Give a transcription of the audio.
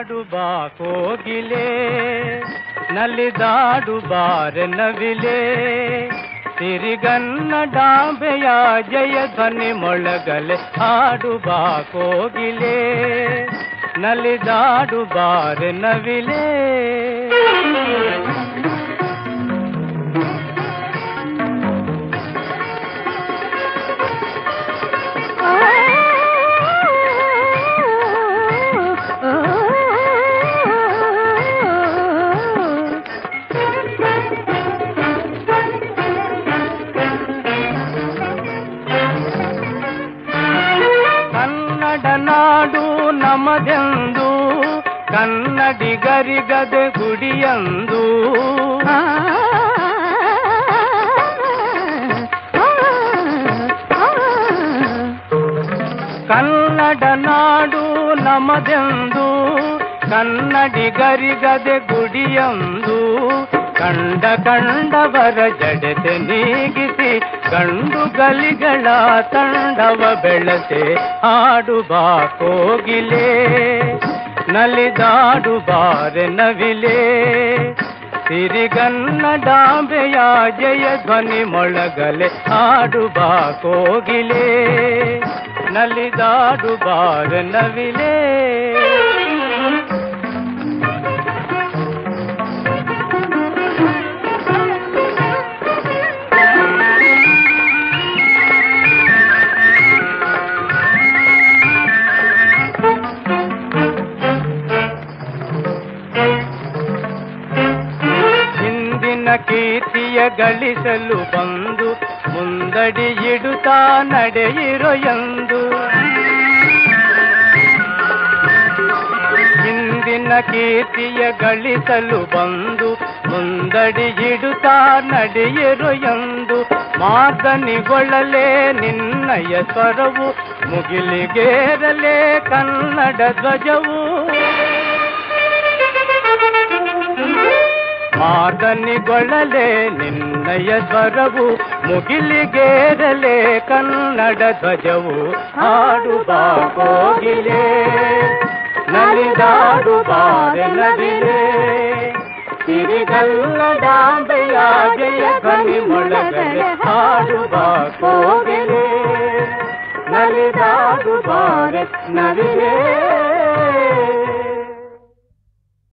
ಹಾಡು ಬಾ ಕೋಗಿಲೆ ನಲಿದಾಡು ಬಾರೆ ನವಿಲೆ ಸಿರಿಗನ್ನ ಡಾಂಬೆಯ ಜಯ ಧ್ವನಿ ಮೊಳಗಲೆ ಹಾಡು ಬಾ ಕೋಗಿಲೆ ನಲಿದಾಡು ಬಾರೆ ನವಿಲೆ ಕನ್ನಡ ನಾಡು ನಮದೆಂದು ಕನ್ನಡಿಗರಿಗದೆ ಗುಡಿಯಂದು ಕನ್ನಡ ನಾಡು ನಮದೆಂದು ಕನ್ನಡಿಗರಿಗದೆ ಗುಡಿಯಂದು ಕಂಡ ಕಂಡವರ ಜಡತೆ ನೀಗಿಸಿ ಗಂಡು ಗಲಿಗಳ ತಂಡವ ಬೆಳಸೆ ಹಾಡು ಬಾ ಕೋಗಿಲೆ ನಲಿದಾಡು ಬಾರೆ ನವಿಲೆ ಸಿರಿಗನ್ನ ಡಾಂಬೆಯ ಜಯ ಧ್ವನಿ ಮೊಳಗಲೆ ಹಾಡು ಬಾ ಕೋಗಿಲೆ ನಲಿದಾಡು ಬಾರೆ ನವಿಲೆ ಹಿಂದಿನ ಕೀರ್ತಿಯ ಗಳಿಸಲು ಬಂದು ಮುಂದಡಿ ಇಡುತ್ತಾ ನಡೆಯಿರೋ ಎಂದು ಹಿಂದಿನ ಕೀರ್ತಿಯ ಗಳಿಸಲು ಬಂದು ಮುಂದಡಿ ಇಡುತ್ತಾ ನಡೆಯಿರು ಎಂದು ಮಾದನಿಗೊಳ್ಳಲೇ ನಿನ್ನಯ ಸ್ವರವು ಮುಗಿಲಿಗೇರಲೇ ಕನ್ನಡ ಧ್ವಜವು ಮಾದನಿಗೊಳ್ಳಲೆ ನಿನ್ನಯ ಸ್ವರವು ಮುಗಿಲಿಗೇರಲೆ ಕನ್ನಡ ಧ್ವಜವು ಹಾಡು ಬಾ ಕೋಗಿಲೆ ನಲಿದಾಡು ಬಾರೆ ನವಿಲೆ ಸಿರಿಗಲ್ಲಡಾಂಬೆಯ ಜಯ ಧ್ವನಿ ಮೊಳಗಲೆ ಹಾಡು ಬಾ ಕೋಗಿಲೆ ನಲಿದಾಡು ಬಾರೆ ನವಿಲೆ